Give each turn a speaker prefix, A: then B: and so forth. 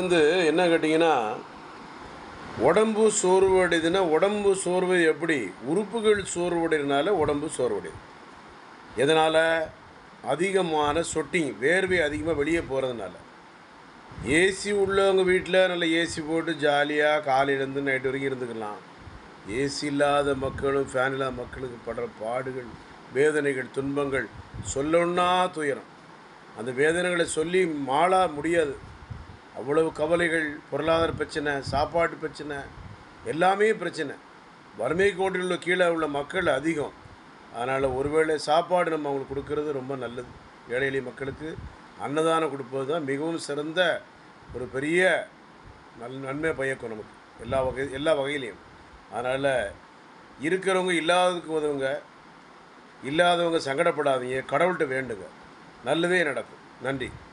A: வந்து என்ன கேட்டிங்கன்னா உடம்பு சோர்வடையுதுன்னா உடம்பு சோர்வு எப்படி உறுப்புகள் சோர்வடைறதுனால உடம்பு சோர்வடையுது எதனால் அதிகமான சொட்டிங் வேர்வை அதிகமாக வெளியே போகிறதுனால ஏசி உள்ளவங்க வீட்டில் நல்ல ஏசி போட்டு ஜாலியாக காலையிலேருந்து நைட்டு வரைக்கும் இருந்துக்கலாம் ஏசி இல்லாத மக்களும் ஃபேன் இல்லாத மக்களுக்கு படுற பாடுகள் வேதனைகள் துன்பங்கள் சொல்லணுன்னா துயரம் அந்த வேதனைகளை சொல்லி மாளா முடியாது அவ்வளவு கவலைகள் பொருளாதார பிரச்சனை சாப்பாட்டு பிரச்சனை எல்லாமே பிரச்சனை வறுமை கோட்டில் உள்ள கீழே உள்ள மக்கள் அதிகம் அதனால் ஒருவேளை சாப்பாடு நம்ம அவங்களுக்கு கொடுக்கறது ரொம்ப நல்லது ஏழை எளிய மக்களுக்கு அன்னதானம் கொடுப்பது தான் மிகவும் சிறந்த ஒரு பெரிய நல் நன்மை பயக்கும் நமக்கு எல்லா வகை எல்லா வகையிலையும் அதனால் இருக்கிறவங்க இல்லாததுக்கு உதவுங்க இல்லாதவங்க சங்கடப்படாதீங்க கடவுள்கிட்ட வேண்டுங்க நல்லதே நடக்கும் நன்றி